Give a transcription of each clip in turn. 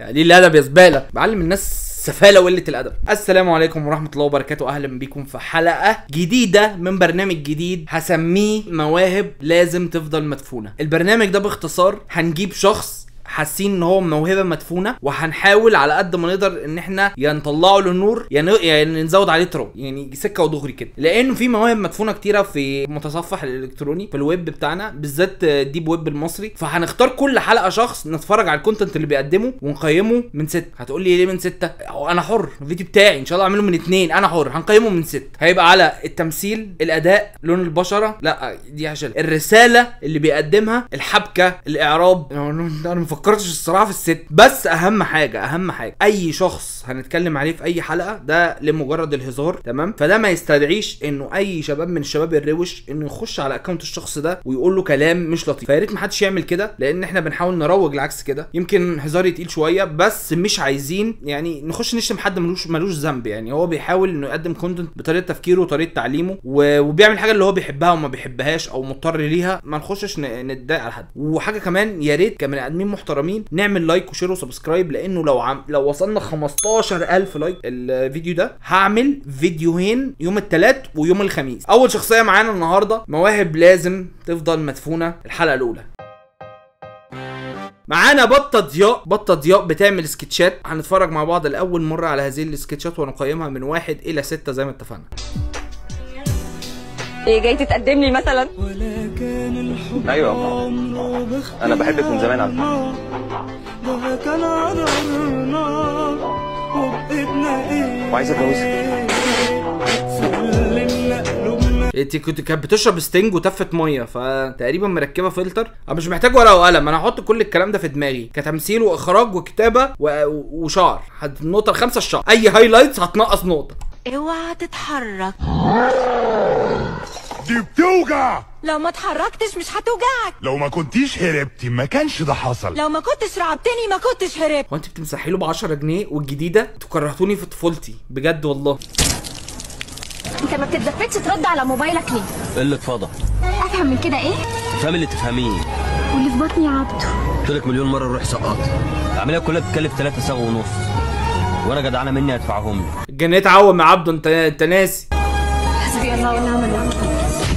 يعني ليه الادب يا زباله بعلم الناس سفاله وقله الادب السلام عليكم ورحمه الله وبركاته اهلا بيكم في حلقه جديده من برنامج جديد هسميه مواهب لازم تفضل مدفونه البرنامج ده باختصار هنجيب شخص حاسين ان هو موهبه مدفونه وهنحاول على قد ما نقدر ان احنا يا نطلعه للنور يا ن- يا نزود عليه تراب يعني سكه ودغري كده لانه في مواهب مدفونه كتيره في المتصفح الالكتروني في الويب بتاعنا بالذات ديب ويب المصري فهنختار كل حلقه شخص نتفرج على الكونتنت اللي بيقدمه ونقيمه من ستة هتقول لي ليه من ستة هو انا حر الفيديو بتاعي ان شاء الله اعمله من اتنين انا حر هنقيمه من ستة هيبقى على التمثيل الاداء لون البشره لا دي عشان الرساله اللي بيقدمها الحبكه الاعراب انا أنا ما فكرتش الصراحه في الست بس اهم حاجه اهم حاجه اي شخص هنتكلم عليه في اي حلقه ده لمجرد الهزار تمام فده ما يستدعيش انه اي شباب من الشباب الروش انه يخش على اكونت الشخص ده ويقول له كلام مش لطيف فيا ريت محدش يعمل كده لان احنا بنحاول نروج العكس كده يمكن هزاري تقيل شويه بس مش عايزين يعني نخش نشتم حد ملوش ملوش ذنب يعني هو بيحاول انه يقدم كونتنت بطريقه تفكيره وطريقه تعليمه و- وبيعمل حاجه اللي هو بيحبها وما بيحبهاش او مضطر ليها ما نخشش ن- نتضايق على حد وحاجه كمان يا ريت كبني ادمين محترمين نعمل لايك وشير وسبسكرايب لانه لو عم لو وصلنا 15000 لايك الفيديو ده هعمل فيديوهين يوم الثلاث ويوم الخميس اول شخصيه معانا النهارده مواهب لازم تفضل مدفونه الحلقه الاولى معانا بطة ضياء بطة ضياء بتعمل سكتشات هنتفرج مع بعض لأول مرة على هذه السكتشات ونقيمها من واحد إلى ستة زي ما اتفقنا ايه جاي تتقدم لي مثلا ايوه يا ماما. انا بحبك من زمان على فكره ده كان قررنا وبقيتنا ايه وعايز اتجوزك سلمنا قلوبنا انت كنت كانت بتشرب ستينج وتفت ميه فتقريبا مركبه فلتر انا مش محتاج ورقه وقلم انا هحط كل الكلام ده في دماغي كتمثيل واخراج وكتابه و... وشعر هت- النقطه الخامسه الشعر اي هايلايتس هتنقص نقطه اوعى تتحرك دي بتوجع لو ما اتحركتش مش هتوجعك لو ما كنتيش هربتي ما كانش ده حصل لو ما كنتش رعبتني ما كنتش هربت هو انت بتمسحي له ب 10 جنيه والجديده انتوا كرهتوني في طفولتي بجد والله انت ما بتتدفتش ترد على موبايلك ليه؟ قلة فضا افهم من كده ايه؟ افهم اللي تفهميه واللي في بطني عبده قلت لك مليون مرة روح سقط العملية كلها بتكلف 3 ساغ ونص وانا جدعانة مني هدفعهم لي الجنيه عوم يا عبده انت انت ناسي حسبي الله ونعم الوكيل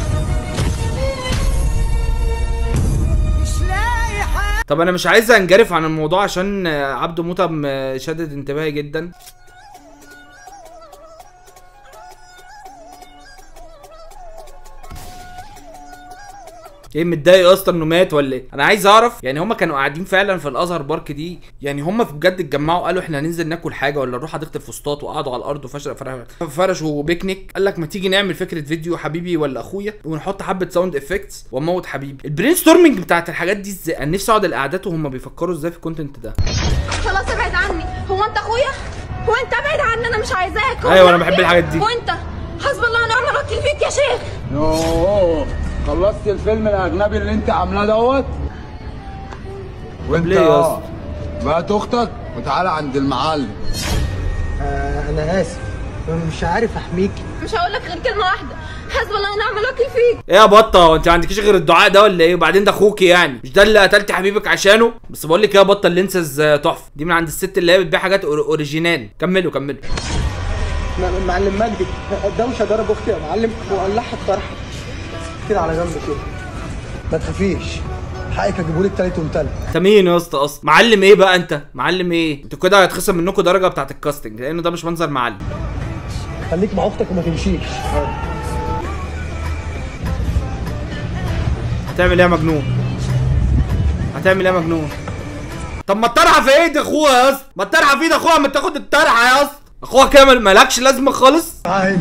طب انا مش عايز انجرف عن الموضوع عشان آه، عبده موته م- شدد انتباهي جدا ايه متضايق اصلا انه مات ولا ايه انا عايز اعرف يعني هما كانوا قاعدين فعلا في الازهر بارك دي يعني هما بجد اتجمعوا قالوا احنا هننزل ناكل حاجه ولا نروح حديقه الفسطاط وقعدوا على الارض وفرشوا فرشوا بيكنيك قال لك ما تيجي نعمل فكره فيديو حبيبي ولا اخويا ونحط حبه ساوند افكتس واموت حبيبي البرين ستورمنج بتاعت الحاجات دي ازاي انا نفسي اقعد القعدات وهم بيفكروا ازاي في الكونتنت ده خلاص ابعد عني هو انت اخويا؟ هو انت ابعد عني انا مش عايزاك هو أيوة، أنا أنت بحب أخويا؟ الحاجات دي. وانت حسب الله ونعم الوكيل فيك يا شيخ يوه خلصت الفيلم الاجنبي اللي انت عاملاه دوت وانت ليه يا اه بقت اختك وتعالى عند المعلم انا اسف مش عارف احميكي مش هقول لك غير كلمه واحده حسب الله ونعم الوكيل فيك ايه يا بطه هو انت ما عندكيش غير الدعاء ده ولا ايه وبعدين ده اخوكي يعني مش ده اللي قتلت حبيبك عشانه بس بقول لك ايه يا بطه اللينسز آه، تحفه دي من عند الست اللي هي بتبيع حاجات أور- اوريجينال كملوا كملوا م- معلم مجدي الدوشه ضرب اختي يا معلم وقلعها الطرحه كده على جنب كده ما تخافيش حقك اجيبهولك تالت ومتلت انت مين يا اسطى اصلا معلم ايه بقى انت معلم ايه انتوا كده هيتخصم منكم درجه بتاعت الكاستنج لانه ده مش منظر معلم خليك مع اختك وما تمشيش هتعمل ايه يا مجنون هتعمل ايه يا مجنون طب ما الطرحه في ايد اخوها يا اسطى ما الطرحه في ايد اخوها ما تاخد الطرحه يا اسطى اخوها كده مل- مالكش لازمه خالص تعالى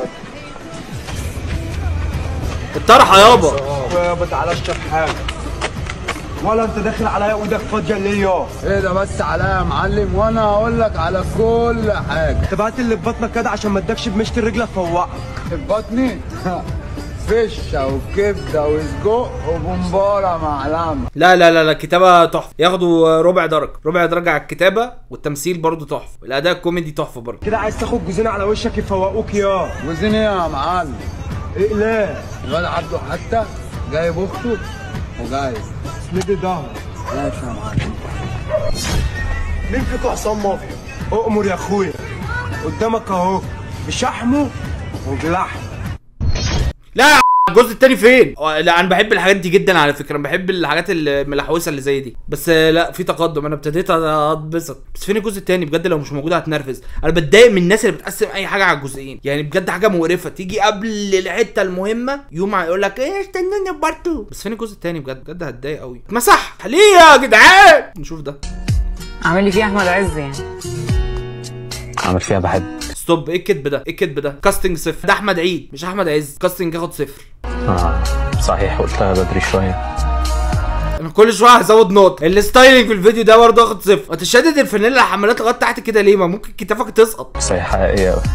الطرحه يابا يابا تعالى اشرب حاجه ولا انت داخل عليا وايدك فاضيه ليه ايه ده بس عليا يا معلم وانا هقول لك على كل حاجه تبعت اللي في بطنك كده عشان ما ادكش بمشط الرجل افوقك في بطني فشه وكبده وسجق وبمباره معلمه لا لا لا لا الكتابة تحفة ياخدوا ربع درجة ربع درجة على الكتابة والتمثيل برضو تحفة الأداء الكوميدي تحفة برضو كده عايز تاخد جوزين على وشك يفوقوك يا وزين ايه يا معلم ايه لا الواد عبده حتى جايب اخته وجايب اسند ظهرك ماشي يا معلم مين فيكم حسام مافيا اؤمر يا اخويا قدامك اهو بشحمه وبلحمه لا يا الجزء التاني فين؟ آه، لا انا بحب الحاجات دي جدا على فكره أنا بحب الحاجات الملحوسه اللي زي دي بس آه، لا في تقدم انا ابتديت اتبسط بس فين الجزء التاني بجد لو مش موجود هتنرفز انا بتضايق من الناس اللي بتقسم اي حاجه على الجزئين يعني بجد حاجه مقرفه تيجي قبل الحته المهمه يوم يقول لك ايه استنوني بارتو بس فين الجزء التاني بجد بجد هتضايق قوي مسح ليه يا جدعان نشوف ده عامل لي فيه احمد عز يعني عامل فيها بحب ستوب ايه الكدب ده ايه الكدب ده كاستنج صفر ده احمد عيد مش احمد عز كاستنج ياخد صفر اه صحيح قلتها بدري شويه انا كل شويه هزود نقطه الستايلنج في الفيديو ده برضه واخد صفر انت شادد الفانيلا حمالات لغايه تحت كده ليه ما ممكن كتافك تسقط بس هي حقيقيه قوي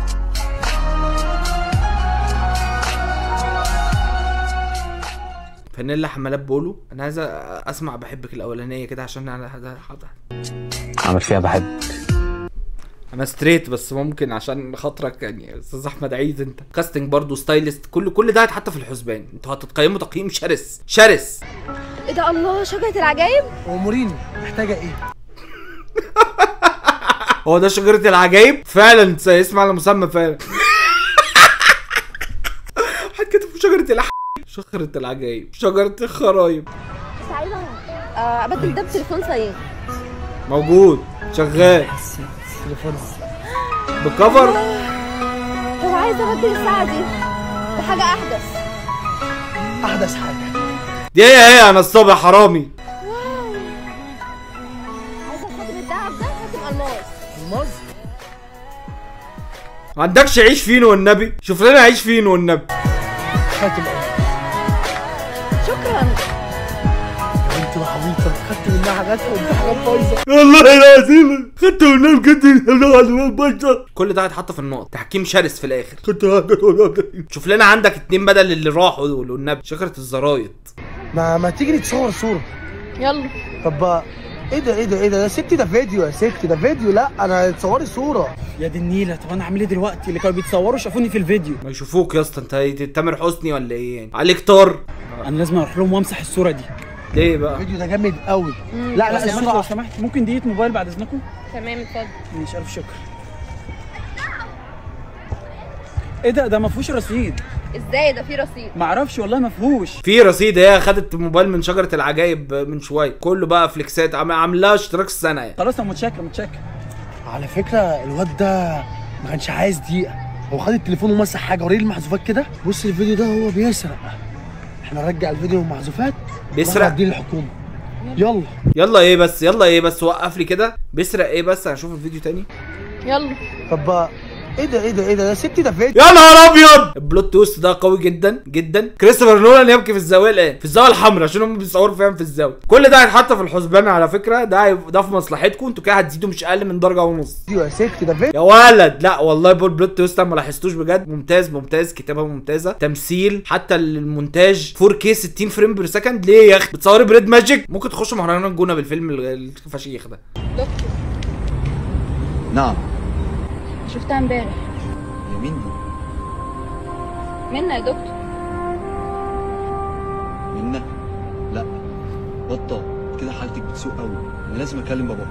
فانيلا حمالات بولو انا عايز اسمع بحبك الاولانيه كده عشان انا هذا حاضر عامل فيها بحب انا ستريت بس ممكن عشان خاطرك يعني يا استاذ احمد عيد انت كاستنج برضه ستايلست كل كل ده هيتحط في الحسبان انتوا هتتقيموا تقييم شرس شرس ايه ده الله شجرة العجايب اموريني محتاجه ايه هو ده شجره العجايب فعلا اسم على مسمى فعلا هتكتب شجره الح شجره العجايب شجره الخرايب سعيدة آه، ابدل ده بتليفون صغير موجود شغال بكفر طب عايزة ابدل الساعة دي بحاجة احدث احدث حاجه دي هي هي انا الصبح حرامي عايزة خاطر الدهب ده هاتم الماس الماظ ما عندكش عيش فين والنبي شوف لنا عيش فين والنبي خاتم أول. شكرا انت عبيطه خدت منها حاجات وانت حاجات بايظه والله العظيم خدت منها بجد كل ده هيتحط في النقط تحكيم شرس في الاخر شوف لنا عندك اتنين بدل اللي راحوا دول والنبي شجره الزرايط ما ما تيجي نتصور صوره يلا طب ايه ده ايه ده ايه ده يا ستي ده فيديو يا ستي ده فيديو لا انا تصوري صوره يا دي النيله طب انا اعمل ايه دلوقتي اللي كانوا بيتصوروا شافوني في الفيديو ما يشوفوك يا اسطى انت تامر حسني ولا ايه يعني عليك طار انا لازم اروح لهم وامسح الصوره دي ليه بقى الفيديو ده جامد قوي لا لا لو سمحت لو الصوره سمحت ممكن دقيقه موبايل بعد اذنكم تمام اتفضل ماشي الف شكر ايه ده ده ما فيهوش رصيد ازاي ده في رصيد معرفش والله ما فيهوش في رصيد هي خدت موبايل من شجره العجايب من شويه كله بقى فليكسات عم- عاملاها اشتراك السنه يعني خلاص انا متشكر متشكر على فكره الواد ده ما كانش عايز دقيقه هو خد التليفون ومسح حاجه وريني المحذوفات كده بص الفيديو ده هو بيسرق احنا نرجع الفيديو والمحذوفات بيسرق؟ دي الحكومه يلا يلا ايه بس يلا ايه بس وقف لي كده بيسرق ايه بس هنشوف الفيديو تاني يلا طب ايه ده ايه ده ايه ده يا ستي ده فيديو يا نهار ابيض البلوت تويست ده قوي جدا جدا كريستوفر نولان يبكي في الزاويه الان في الزاويه الحمراء عشان هم بيصوروا فيها في الزاويه كل ده هيتحط في الحسبان على فكره ده هيب- ده في مصلحتكم انتوا كده هتزيدوا مش اقل من درجه ونص يا ستي ده فيديو يا ولد لا والله بول بلوت تويست أنا ما لاحظتوش بجد ممتاز ممتاز كتابه ممتازه تمثيل حتى المونتاج 4K 60 فريم بير سكند ليه يا اخي بتصوري بريد ماجيك ممكن تخشوا مهرجان الجونه بالفيلم ال- الفشيخ ده دكتور نعم شفتها امبارح يا مين دي؟ منا يا دكتور منا؟ لا بطة كده حالتك بتسوء قوي انا لازم اكلم باباكي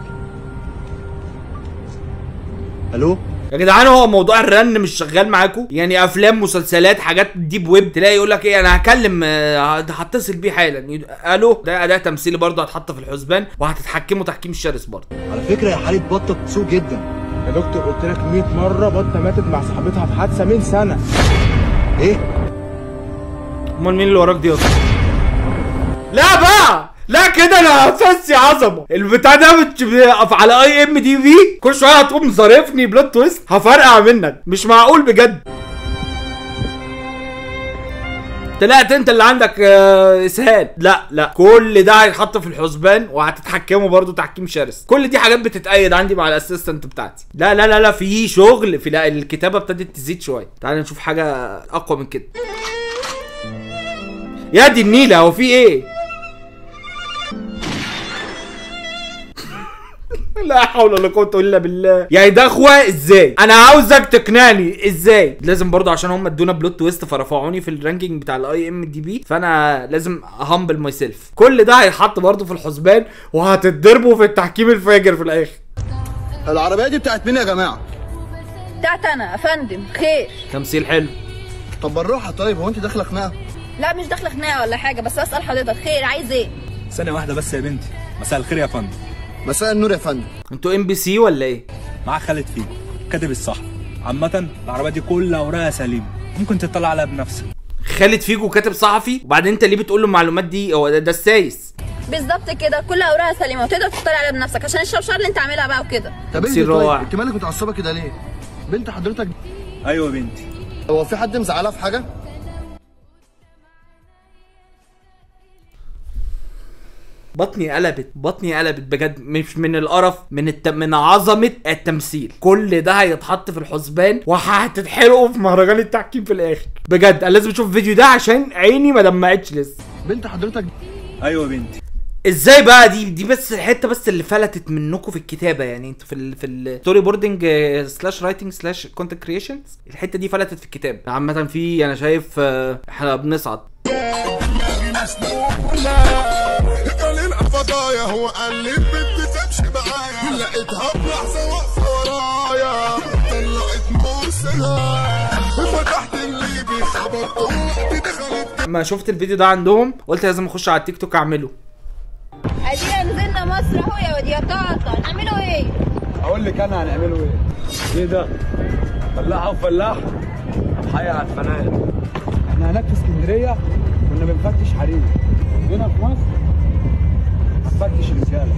الو يا جدعان هو موضوع الرن مش شغال معاكم يعني افلام مسلسلات حاجات ديب ويب تلاقي يقول لك ايه انا هكلم آه، هتصل بيه حالا يد- الو ده اداء تمثيلي برضه هتحط في الحسبان وهتتحكموا تحكيم شرس برضه على فكرة يا حالة بطة بتسوء جدا يا دكتور قلت لك 100 مره بطه ماتت مع صاحبتها في حادثه من سنه ايه؟ امال مين اللي وراك دي اصلا لا بقى لا كده انا فسي عظمه البتاع ده بت- بيقف على اي ام دي في كل شويه هتقوم ظارفني بلوت تويست هفرقع منك مش معقول بجد طلعت انت اللي عندك آه، اسهال لا لا كل ده هيتحط في الحسبان وهتتحكموا برضو تحكيم شرس كل دي حاجات بتتأيد عندي مع الاسيستنت بتاعتي لا لا لا لا في شغل في لا الكتابه ابتدت تزيد شويه تعال نشوف حاجه اقوى من كده يا دي النيله هو في ايه لا حول ولا قوه الا بالله يعني ده اخوه ازاي انا عاوزك تقنعني ازاي لازم برضه عشان هم ادونا بلوت تويست فرفعوني في الرانكينج بتاع الاي ام دي بي فانا لازم همبل ماي سيلف كل ده هيتحط برضه في الحسبان وهتتضربوا في التحكيم الفاجر في الاخر العربيه دي بتاعت مين يا جماعه بتاعت انا يا فندم خير تمثيل حلو طب بالراحه طيب هو انت داخله خناقه لا مش داخله خناقه ولا حاجه بس اسال حضرتك خير عايز ايه ثانية واحدة بس يا بنتي مساء الخير يا فندم مساء النور يا فندم انتوا ام بي سي ولا ايه معاك خالد فيجو كاتب الصح عامة العربية دي كل أوراقها سليمة ممكن تطلع عليها بنفسك خالد فيجو كاتب صحفي وبعدين انت ليه بتقول له المعلومات دي هو ده, ده السايس بالظبط كده كل اوراقها سليمه وتقدر تطلع عليها بنفسك عشان الشرشار اللي انت عاملها بقى وكده طب انت تمثيل طيب رائع. انت مالك متعصبه كده ليه بنت حضرتك أيوة يا بنتي هو في حد مزعلها في حاجه بطني قلبت بطني قلبت بجد مش من القرف من الت... من عظمه التمثيل كل ده هيتحط في الحسبان وهتتحرقوا في مهرجان التحكيم في الاخر بجد انا لازم اشوف الفيديو ده عشان عيني ما دمعتش لسه بنت حضرتك أيوة يا بنتي ازاي بقى دي دي بس الحته بس اللي فلتت منكم في الكتابه يعني انتوا في ال في الستوري بوردنج سلاش رايتنج سلاش كونتنت كريشنز الحته دي فلتت في الكتاب عامه في انا شايف آه، احنا بنصعد قال الفضايا هو قال لي البنت تمشي معايا لقيتها بلحظه واقفه ورايا طلعت موسها فتحت الليبي خبطت دخلت لما شفت الفيديو ده عندهم قلت لازم اخش على التيك توك اعمله ادينا نزلنا مصر اهو يا ودي يا طاطا نعملوا ايه اقول لك انا هنعمله ايه ايه ده فلاحه وفلاح حي على الفنان احنا هناك في اسكندريه كنا بنفتش حريم هنا في مصر هنفتش رجاله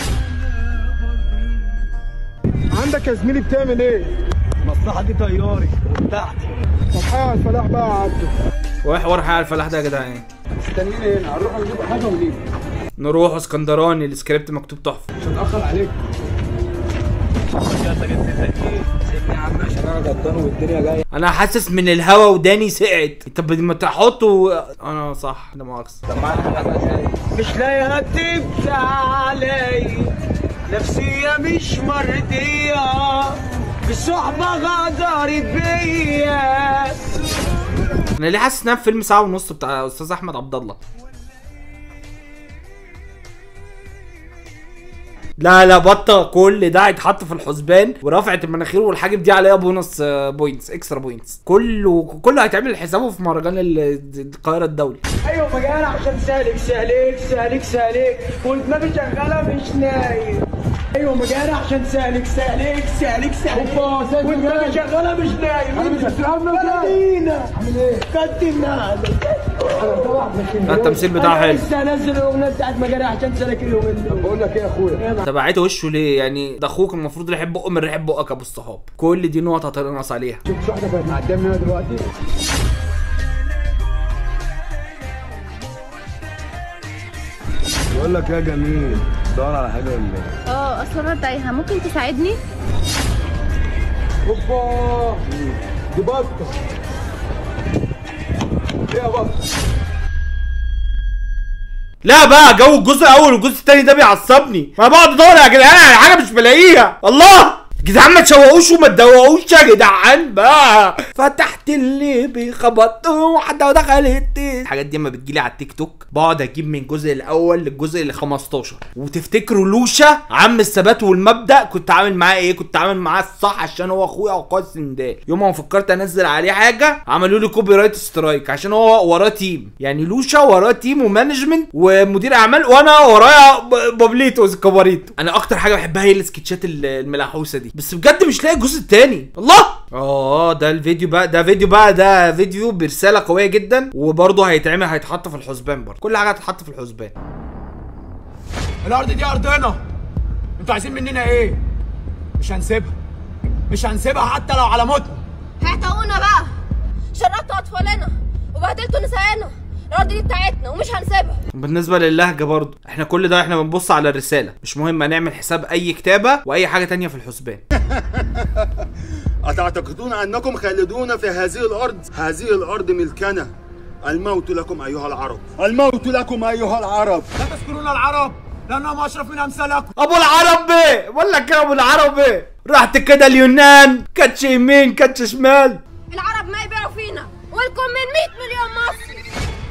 عندك يا زميلي بتعمل ايه؟ المصلحه دي طياري وبتاعتي طب حي على الفلاح بقى يا عبده وايه حوار حي على الفلاح ده يا جدعان مستنيين هنا هنروح نجيب حاجه ونيجي نروح اسكندراني السكريبت مكتوب تحفه مش هنأخر عليك يا عم عشان انا غلطان والدنيا جايه انا حاسس من الهوا وداني سقعت انت بدي ما تحطه انا صح لا مؤاخذه مش لاقي اكتب علي نفسية مش مرضية في الصحبة غدرت بيا انا ليه حاسس انها في فيلم ساعه ونص بتاع استاذ احمد عبد الله لا لا بطه كل ده هيتحط في الحسبان ورفعه المناخير والحاجب دي عليها بونص آه، بوينتس اكسترا بوينتس كله كله هيتعمل حسابه في مهرجان ال- القاهره الدولي ايوه مجال عشان سالك سالك سالك سالك ودماغي شغالة مش نايم ايوه مجال عشان سالك سالك سالك سالك ودماغي شغالة مش نايم انا مش بلدينا عامل ايه؟ قدمنا لا، التمثيل بتاعه حلو لسه هنزل الاغنيه بتاعت مجال عشان سالك اليومين دول بقول لك ايه يا اخويا تبعت وشه ليه يعني ده اخوك المفروض ريحه بقه من ريحه بقك يا ابو الصحاب كل دي نقط هتنقص عليها شفت واحده كانت معديه من هنا دلوقتي بقول لك يا جميل دور على حاجه ولا ايه؟ اه اصل انا تايهه ممكن تساعدني اوبا دي بطه ايه يا بطه؟ لا بقى جو الجزء الاول والجزء الثاني ده بيعصبني انا بقعد ادور يا جدعان على حاجه مش بلاقيها الله يا جدعان ما تشوقوش وما تدوقوش يا جدعان بقى فتحت اللي بيخبط واحده ودخلت الحاجات دي اما بتجيلي على التيك توك بقعد اجيب من الجزء الاول للجزء ال 15 وتفتكروا لوشا عم الثبات والمبدا كنت عامل معاه ايه كنت عامل معاه الصح عشان هو اخويا وقاسم ده يوم ما فكرت انزل عليه حاجه عملوا لي كوبي رايت سترايك عشان هو وراه تيم يعني لوشا وراه تيم ومانجمنت ومدير اعمال وانا ورايا ب- بابليتوز كباريتو انا اكتر حاجه بحبها هي السكتشات ال- الملحوسه دي بس بجد مش لاقي الجزء التاني الله اه ده الفيديو بقى ده فيديو بقى ده فيديو برساله قويه جدا وبرضه هيتعمل هيتحط في الحسبان برضه كل حاجه هتتحط في الحسبان الارض دي ارضنا انتوا عايزين مننا ايه مش هنسيبها مش هنسيبها حتى لو على موتنا هيعتقونا بقى شردتوا اطفالنا وبهدلتوا نسائنا الارض دي بتاعتنا ومش هنسيبها بالنسبه للهجه برضه احنا كل ده احنا بنبص على الرساله مش مهم هنعمل حساب اي كتابه واي حاجه تانية في الحسبان أتعتقدون أنكم خالدون في هذه الأرض؟ هذه الأرض ملكنا الموت لكم أيها العرب الموت لكم أيها العرب لا تذكرون العرب لانهم اشرف من امثالكم ابو العربي بقول لك يا ابو العربي رحت كده اليونان كاتش يمين كاتش شمال العرب ما يبيعوا فينا ولكم من 100 مليون مصري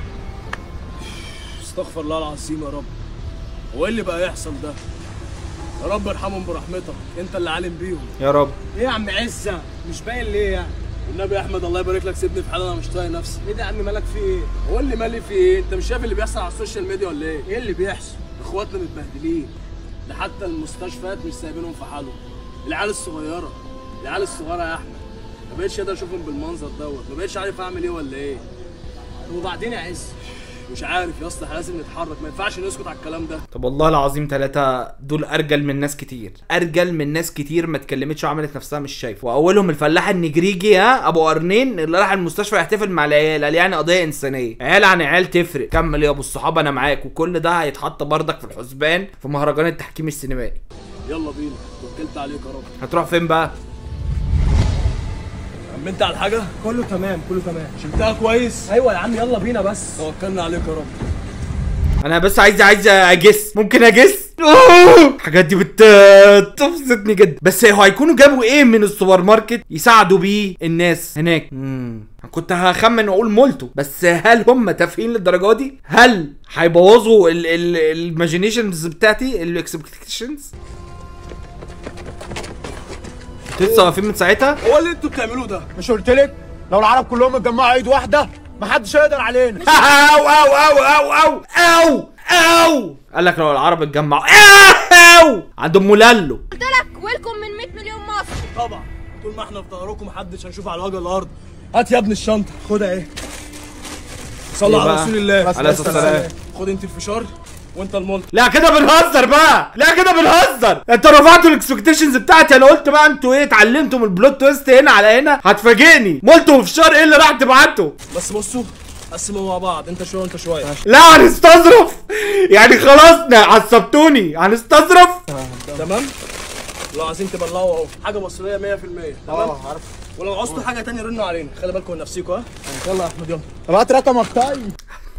استغفر الله العظيم يا رب هو ايه اللي بقى يحصل ده يا رب ارحمهم برحمتك انت اللي عالم بيهم يا رب ايه يا عم عزه مش باين ليه يعني والنبي يا احمد الله يبارك لك سيبني في حالي انا مش طايق نفسي ايه ده يا عم مالك في ايه هو اللي مالي في ايه انت مش شايف اللي بيحصل على السوشيال ميديا ولا ايه ايه اللي بيحصل اخواتنا متبهدلين ده حتى المستشفيات مش سايبينهم في حالهم العيال الصغيره العيال الصغيره يا احمد ما بقتش قادر اشوفهم بالمنظر دوت ما بقتش عارف اعمل ايه ولا ايه وبعدين يا عز مش عارف يا اسطى احنا لازم نتحرك ما ينفعش نسكت على الكلام ده طب والله العظيم ثلاثة دول أرجل من ناس كتير أرجل من ناس كتير ما اتكلمتش وعملت نفسها مش شايفة وأولهم الفلاح النجريجي ها أبو قرنين اللي راح المستشفى يحتفل مع العيال قال يعني قضية إنسانية عيال عن عيال تفرق كمل يا أبو الصحابة أنا معاك وكل ده هيتحط بردك في الحسبان في مهرجان التحكيم السينمائي يلا بينا توكلت عليك يا رب هتروح فين بقى؟ امنت على الحاجه كله تمام كله تمام شلتها كويس ايوه يا عم يلا بينا بس توكلنا عليك يا رب انا بس عايز عايز اجس ممكن اجس أوه! الحاجات دي بتبسطني جدا بس هو هيكونوا جابوا ايه من السوبر ماركت يساعدوا بيه الناس هناك مم. كنت هخمن واقول مولتو بس هل هم تافهين للدرجه دي هل هيبوظوا الايماجينيشنز بتاعتي الاكسبكتيشنز لسه واقفين من ساعتها هو اللي انتوا بتعملوه ده مش قلت لك لو العرب كلهم اتجمعوا ايد واحده محدش هيقدر علينا او او او او او او او قال لك لو العرب اتجمعوا او عندهم مولالو قلت لك ويلكم من 100 مليون مصري طبعا طول ما احنا في ظهركم محدش هنشوف على وجه الارض هات يا ابني الشنطه خدها ايه صلى إيه على بقى؟ رسول الله عليه الصلاة والسلام. خد انت الفشار وانت الملط لا كده بنهزر بقى لا كده بنهزر انتوا رفعتوا الاكسبكتيشنز بتاعتي انا قلت بقى انتوا ايه اتعلمتوا من البلوت تويست هنا على هنا هتفاجئني مولتو وفشار ايه اللي راح تبعته بس بصوا قسموا مع بعض انت شويه وانت شويه لا هنستظرف يعني خلاص نا- عصبتوني هنستظرف تمام لو عايزين تبلعوا اهو حاجه مصريه 100% تمام اه عارف ولو عوزتوا حاجه تانية رنوا علينا خلي بالكم من نفسكم ها يلا يا احمد يلا طب هات رقمك طيب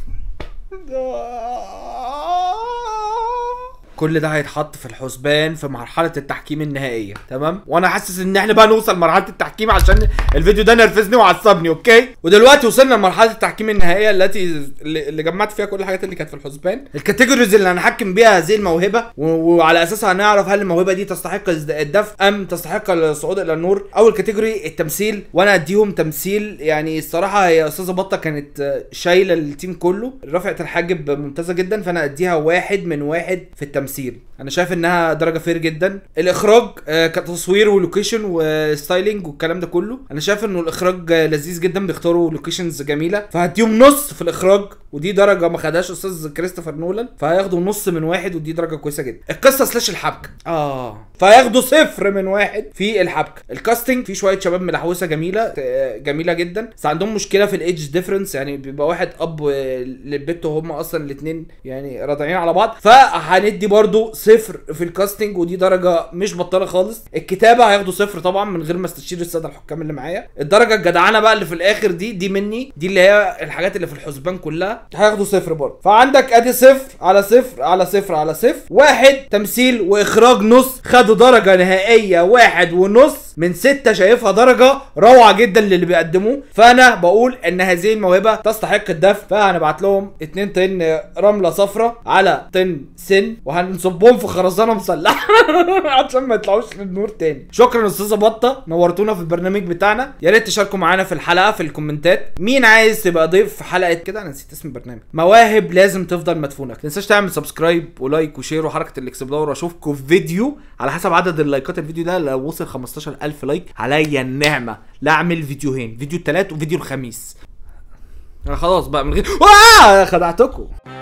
كل ده هيتحط في الحسبان في مرحلة التحكيم النهائية تمام وانا حاسس ان احنا بقى نوصل مرحلة التحكيم عشان الفيديو ده نرفزني وعصبني اوكي ودلوقتي وصلنا لمرحلة التحكيم النهائية التي اللي اللي جمعت فيها كل الحاجات اللي كانت في الحسبان الكاتيجوريز اللي هنحكم بيها هذه الموهبة و- وعلى اساسها هنعرف هل الموهبة دي تستحق الز- الدفع ام تستحق الصعود الى النور اول كاتيجوري التمثيل وانا اديهم تمثيل يعني الصراحة هي استاذة بطة كانت آه، شايلة التيم كله رفعت الحاجب ممتازة جدا فانا اديها واحد من واحد في التمثيل انا شايف انها درجه فير جدا الاخراج آه، كتصوير ولوكيشن وستايلينج والكلام ده كله انا شايف انه الاخراج آه، لذيذ جدا بيختاروا لوكيشنز جميله فهديهم نص في الاخراج ودي درجه ما خدهاش استاذ كريستوفر نولان فهياخدوا نص من واحد ودي درجه كويسه جدا القصه سلاش الحبكه اه فهياخدوا صفر من واحد في الحبكه الكاستنج في شويه شباب ملحوسه جميله آه، جميله جدا بس عندهم مشكله في الايدج ديفرنس يعني بيبقى واحد اب آه، للبت وهم اصلا الاثنين يعني راضعين على بعض فهندي برضو صفر في الكاستنج ودي درجه مش بطاله خالص الكتابه هياخدوا صفر طبعا من غير ما استشير الساده الحكام اللي معايا الدرجه الجدعانه بقى اللي في الاخر دي دي مني دي اللي هي الحاجات اللي في الحسبان كلها هياخدوا صفر برضه فعندك ادي صفر على صفر على صفر على صفر واحد تمثيل واخراج نص خدوا درجه نهائيه واحد ونص من ستة شايفها درجة روعة جدا للي بيقدموه فأنا بقول إن هذه الموهبة تستحق الدفع فهنبعت لهم اتنين طن رملة صفرة على طن سن وهنصبهم في خرزانة مسلحة عشان ما يطلعوش للنور تاني شكرا أستاذة بطة نورتونا في البرنامج بتاعنا يا ريت تشاركوا معانا في الحلقة في الكومنتات مين عايز تبقى ضيف في حلقة كده أنا نسيت اسم البرنامج مواهب لازم تفضل مدفونة تنساش تعمل سبسكرايب ولايك وشير وحركة الاكسبلور واشوفكم في فيديو على حسب عدد اللايكات الفيديو ده لو وصل 15000 لايك عليا النعمة لا اعمل فيديوهين فيديو التلات وفيديو الخميس انا خلاص بقى من غير آه خدعتكم